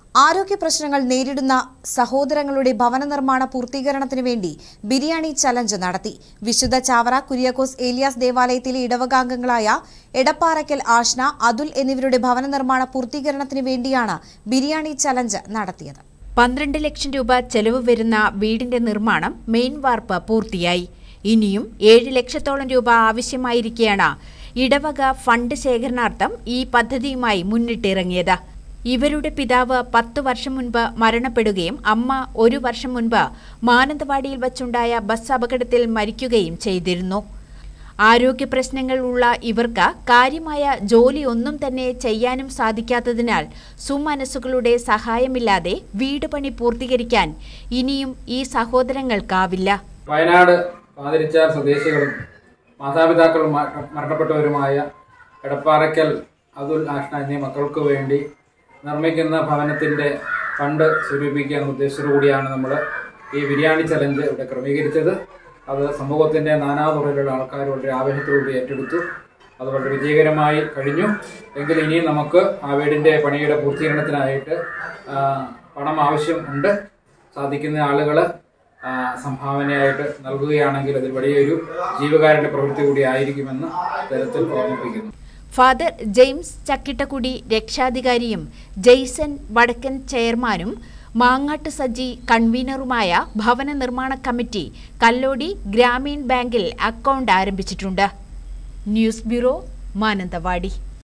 ആരോഗ്യ പ്രശ്നങ്ങൾ നേരിടുന്ന സഹോദരങ്ങളുടെ ഭവന നിർമ്മാണ പൂർത്തീകരണത്തിന് വേണ്ടി ബിരിയാണി ചലഞ്ച് നടത്തി വിശുദ്ധ ചാവറ കുര്യാക്കോസ് ഏലിയാസ് ദേവാലയത്തിലെ ഇടവകാംഗങ്ങളായ എടപ്പാറയ്ക്കൽ ആഷ്ന അതുൽ എന്നിവരുടെ ഭവന നിർമ്മാണ പൂർത്തീകരണത്തിന് വേണ്ടിയാണ് ബിരിയാണി ചലഞ്ച് നടത്തിയത് പന്ത്രണ്ട് ലക്ഷം രൂപ ചെലവ് വരുന്ന വീടിന്റെ നിർമ്മാണം മെയിൻ വാർപ്പ് പൂർത്തിയായി ഇനിയും ഏഴ് ലക്ഷത്തോളം രൂപ ആവശ്യമായിരിക്കെയാണ് ഇടവക ഫണ്ട് ശേഖരണാർത്ഥം ഈ പദ്ധതിയുമായി മുന്നിട്ടിറങ്ങിയത് ഇവരുടെ പിതാവ് പത്ത് വർഷം മുൻപ് മരണപ്പെടുകയും അമ്മ ഒരു വർഷം മുൻപ് മാനന്തവാടിയിൽ വച്ചുണ്ടായ ബസ് അപകടത്തിൽ മരിക്കുകയും ചെയ്തിരുന്നു ആരോഗ്യ പ്രശ്നങ്ങൾ ഉള്ള ഇവർക്ക് കാര്യമായ ജോലിയൊന്നും തന്നെ ചെയ്യാനും സാധിക്കാത്തതിനാൽ സുമനസ്സുകളുടെ സഹായമില്ലാതെ വീട് പണി പൂർത്തീകരിക്കാൻ ഇനിയും ഈ സഹോദരങ്ങൾക്കാവില്ല വയനാട് പാതിരിച്ചാൽ സ്വദേശികളും മാതാപിതാക്കളും മര- മരണപ്പെട്ടവരുമായ എടപ്പാറയ്ക്കൽ അതുൽ ആഷ്ന എന്നീ മക്കൾക്ക് വേണ്ടി നിർമ്മിക്കുന്ന ഭവനത്തിൻ്റെ ഫണ്ട് സ്വരൂപിക്കുക എന്ന ഉദ്ദേശത്തോടു കൂടിയാണ് നമ്മൾ ഈ ബിരിയാണി ചലഞ്ച് ഇവിടെ ക്രമീകരിച്ചത് അത് സമൂഹത്തിൻ്റെ നാനാതുറയിലുള്ള ആൾക്കാർ വളരെ ആവേശത്തോടുകൂടി ഏറ്റെടുത്തു അത് വളരെ വിജയകരമായി കഴിഞ്ഞു എങ്കിൽ ഇനിയും നമുക്ക് ആ വീടിൻ്റെ പണിയുടെ പൂർത്തീകരണത്തിനായിട്ട് ആ, പണം ആവശ്യം ഉണ്ട് സാധിക്കുന്ന ആളുകൾ സംഭാവനയായിട്ട് നൽകുകയാണെങ്കിൽ അതിൽ വലിയൊരു ജീവകാരുണ്യ പ്രവൃത്തി കൂടി ആയിരിക്കുമെന്ന് തരത്തിൽ ഓർമ്മിപ്പിക്കുന്നു ഫാദർ ജെയിംസ് ചക്കിട്ടക്കുടി രക്ഷാധികാരിയും ജെയ്സൺ വടക്കൻ ചെയർമാനും മാങ്ങാട്ട് സജ്ജി കൺവീനറുമായ ഭവന നിർമ്മാണ കമ്മിറ്റി കല്ലോടി ഗ്രാമീൺ ബാങ്കിൽ അക്കൗണ്ട് ആരംഭിച്ചിട്ടുണ്ട് ന്യൂസ് ബ്യൂറോ മാനന്തവാടി